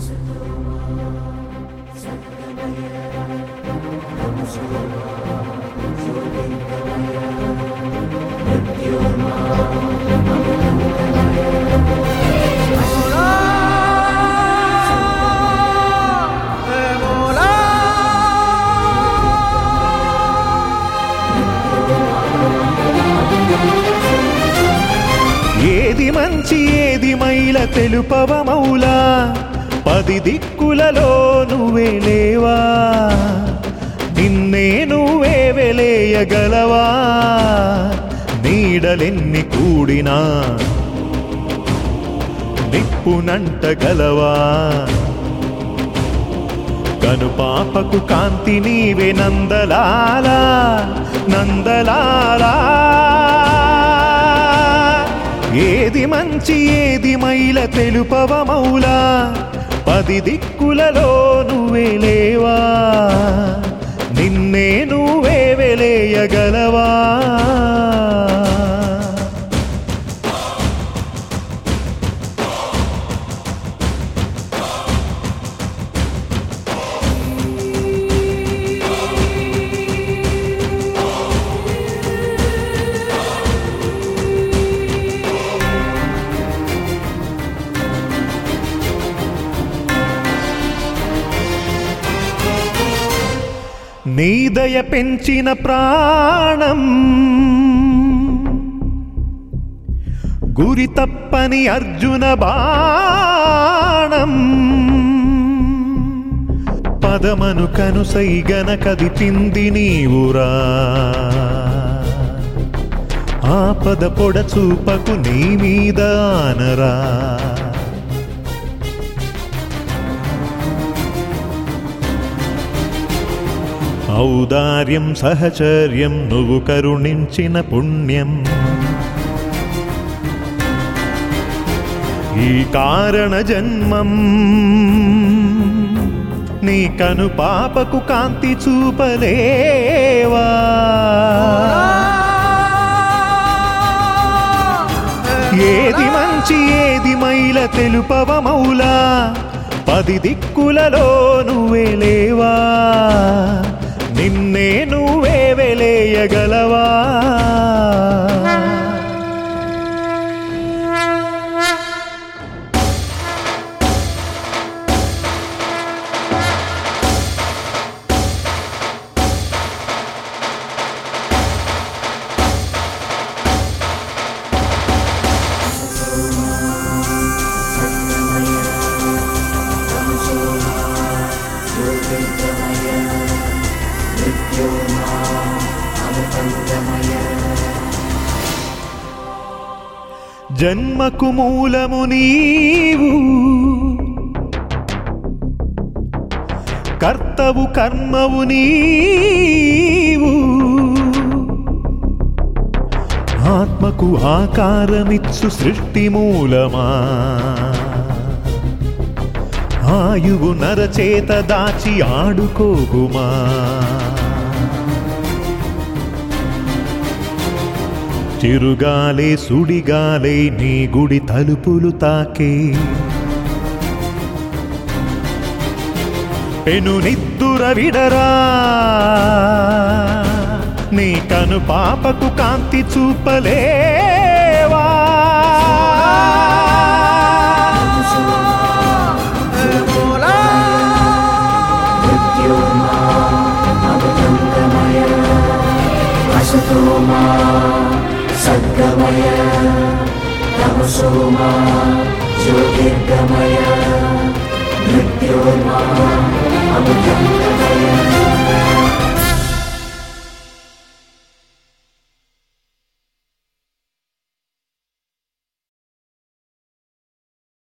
ఏది మంచి ఏది మైల తెలుపవ మౌలా పది దిక్కులలో నువ్వే లేవా నిన్నే నువ్వే వెలేయగలవా నీడలెన్ని కూడినా నిప్పునంటగలవా కను పాపకు కాంతి నీవే నందలాలా నందలాలా ఏది మంచి ఏది మైల తెలుపవ మౌలా పది దిక్కులలో నువ్వే లేవా నిన్నే నువ్వే వెలేయగలవా నీదయ పెంచిన ప్రాణం గురి తప్పని అర్జున బాణం పదమను కనుసైగన కదిపింది నీవురా ఆపద పొడ చూపకు నీ మీద ఆనరా ఔదార్యం సహచర్యం నువ్వు కరుణించిన పుణ్యం ఈ కారణ జన్మం నీ కను పాపకు కాంతి చూపలేవా ఏది మంచి ఏది మైల తెలుపవ మౌలా పది దిక్కులలో నువ్వే లేవా నిన్నే నువ్వే వెలేయగలవా జన్మకు మూలము నీవు కర్తవు కర్మవు నీవు ఆత్మకు ఆకారమిచ్చు సృష్టి మూలమా ఆయువు నరచేత దాచి ఆడుకోగుమా చిరుగాలే సుడిగాలే నీ గుడి తలుపులు తాకే పెను నిద్దుర విడరా నీ కను పాపకు కాంతి చూపలేవా असतोमा सद्गमय तमसोमा ज्योतिर्गमय मृत्योर्मा अमृतं गमय